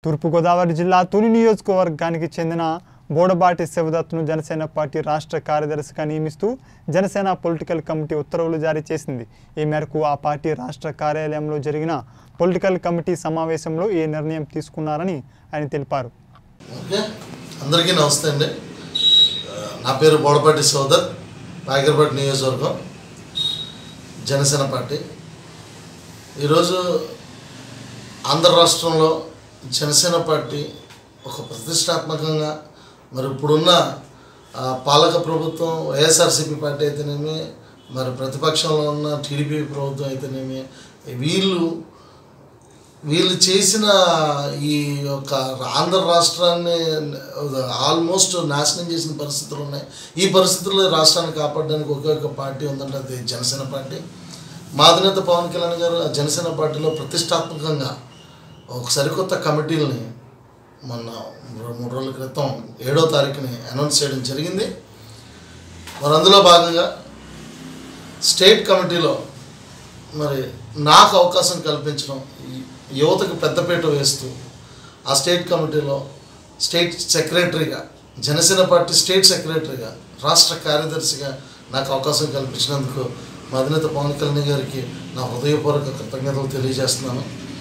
తూర్పుగోదావరి జిల్లా తుని నియోజకవర్గానికి చెందిన బోడబాటి శివదత్ను జనసేన పార్టీ రాష్ట్ర కార్యదర్శిగా నియమిస్తూ జనసేన పొలిటికల్ కమిటీ ఉత్తర్వులు జారీ చేసింది ఈ మేరకు ఆ పార్టీ రాష్ట్ర కార్యాలయంలో జరిగిన పొలిటికల్ కమిటీ సమావేశంలో ఈ నిర్ణయం తీసుకున్నారని ఆయన తెలిపారు ఓకే అందరికీ నమస్తే అండి ఆ, నా పేరు బోడపాటి సోదర్ నాగర్పేట నియోజకవర్గం జనసేన పార్టీ ఈరోజు ఆంధ్ర రాష్ట్రంలో జనసేన పార్టీ ఒక ప్రతిష్టాత్మకంగా మరి ఇప్పుడున్న ఆ, పాలక ప్రభుత్వం వైఎస్ఆర్సీపీ పార్టీ అయితేనేమి మరి ప్రతిపక్షంలో ఉన్న టీడీపీ ప్రభుత్వం అయితేనేమి వీళ్ళు వీళ్ళు చేసిన ఈ యొక్క ఆంధ్ర రాష్ట్రాన్ని ఆల్మోస్ట్ నాశనం చేసిన పరిస్థితులు ఉన్నాయి ఈ పరిస్థితుల్లో రాష్ట్రాన్ని కాపాడడానికి ఒకే ఒక పార్టీ ఉందంటే అది జనసేన పార్టీ మా అధినేత పవన్ కళ్యాణ్ గారు ఆ జనసేన పార్టీలో ప్రతిష్టాత్మకంగా ఒక సరికొత్త కమిటీలని మొన్న మూడు రోజుల క్రితం ఏడో తారీఖుని అనౌన్స్ చేయడం జరిగింది మరి అందులో భాగంగా స్టేట్ కమిటీలో మరి నాకు అవకాశం కల్పించడం ఈ యువతకు పెద్దపీట వేస్తూ ఆ స్టేట్ కమిటీలో స్టేట్ సెక్రటరీగా జనసేన పార్టీ స్టేట్ సెక్రటరీగా రాష్ట్ర కార్యదర్శిగా నాకు అవకాశం కల్పించినందుకు మా అధినేత పవన్ కళ్యాణ్ గారికి నా హృదయపూర్వక కృతజ్ఞతలు తెలియజేస్తున్నాను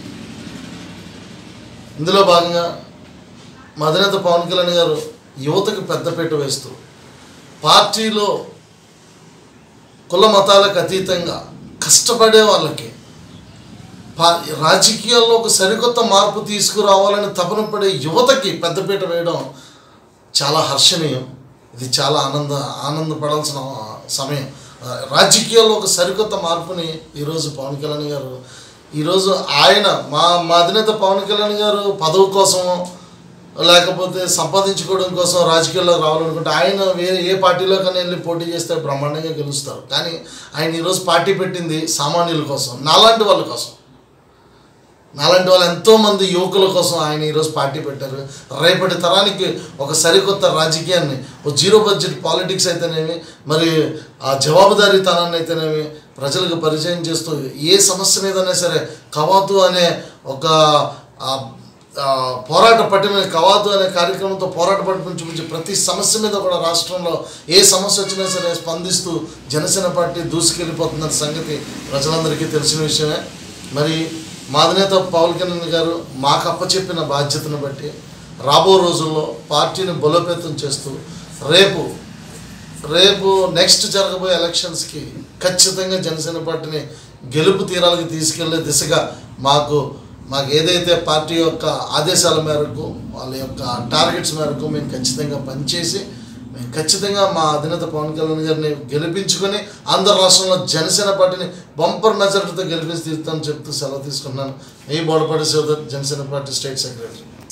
ఇందులో భాగంగా మా అధినేత పవన్ కళ్యాణ్ గారు యువతకు పెద్దపీట వేస్తూ పార్టీలో కుల మతాలకు అతీతంగా కష్టపడే వాళ్ళకి పా- రాజకీయాల్లో ఒక సరికొత్త మార్పు తీసుకురావాలని తపన పడే యువతకి పెద్దపీట వేయడం చాలా హర్షణీయం ఇది చాలా ఆనంద ఆనందపడాల్సిన సమయం ఆ, రాజకీయాల్లో ఒక సరికొత్త మార్పుని ఈరోజు పవన్ కళ్యాణ్ గారు ఈరోజు ఆయన మా మా అధినేత పవన్ కళ్యాణ్ గారు పదవి కోసమో లేకపోతే సంపాదించుకోవడం కోసం రాజకీయాల్లో రావాలనుకుంటే ఆయన వేరే ఏ పార్టీలో కానీ వెళ్ళి పోటీ చేస్తే బ్రహ్మాండంగా గెలుస్తారు కానీ ఆయన ఈరోజు పార్టీ పెట్టింది సామాన్యుల కోసం నాలాంటి వాళ్ళ కోసం నాలాంటి వాళ్ళు ఎంతోమంది యువకుల కోసం ఆయన ఈరోజు పార్టీ పెట్టారు రేపటి తరానికి ఒక సరికొత్త రాజకీయాన్ని ఒక జీరో బడ్జెట్ పాలిటిక్స్ అయితేనేమి మరి ఆ జవాబుదారీతనాన్ని అయితేనేమి ప్రజలకు పరిచయం చేస్తూ ఏ సమస్య మీదైనా సరే కవాతు అనే ఒక ఆ, ఆ, పోరాట పట్టిన కవాతు అనే కార్యక్రమంతో పోరాట పట్టిన చూపించి ప్రతి సమస్య మీద కూడా రాష్ట్రంలో ఏ సమస్య వచ్చినా సరే స్పందిస్తూ జనసేన పార్టీ దూసుకెళ్ళిపోతుందన్న సంగతి ప్రజలందరికీ తెలిసిన విషయమే మరి మా అధినేత పవన్ కళ్యాణ్ గారు మాకు అప్పచెప్పిన బాధ్యతను బట్టి రాబో రోజుల్లో పార్టీని బలోపేతం చేస్తూ రేపు రేపు నెక్స్ట్ జరగబోయే ఎలక్షన్స్కి ఖచ్చితంగా జనసేన పార్టీని గెలుపు తీరాలకు తీసుకెళ్లే దిశగా మాకు మాకు ఏదైతే పార్టీ యొక్క ఆదేశాల మేరకు వాళ్ళ యొక్క టార్గెట్స్ మేరకు మేము ఖచ్చితంగా పనిచేసి మేము ఖచ్చితంగా మా అధినేత పవన్ కళ్యాణ్ గారిని గెలిపించుకొని ఆంధ్ర రాష్ట్రంలో జనసేన పార్టీని బంపర్ మెజారిటీతో గెలిపించి తీరుతామని చెప్తూ సెలవు తీసుకున్నాను మీ Bodapati Shivadatt Janasena party state secretary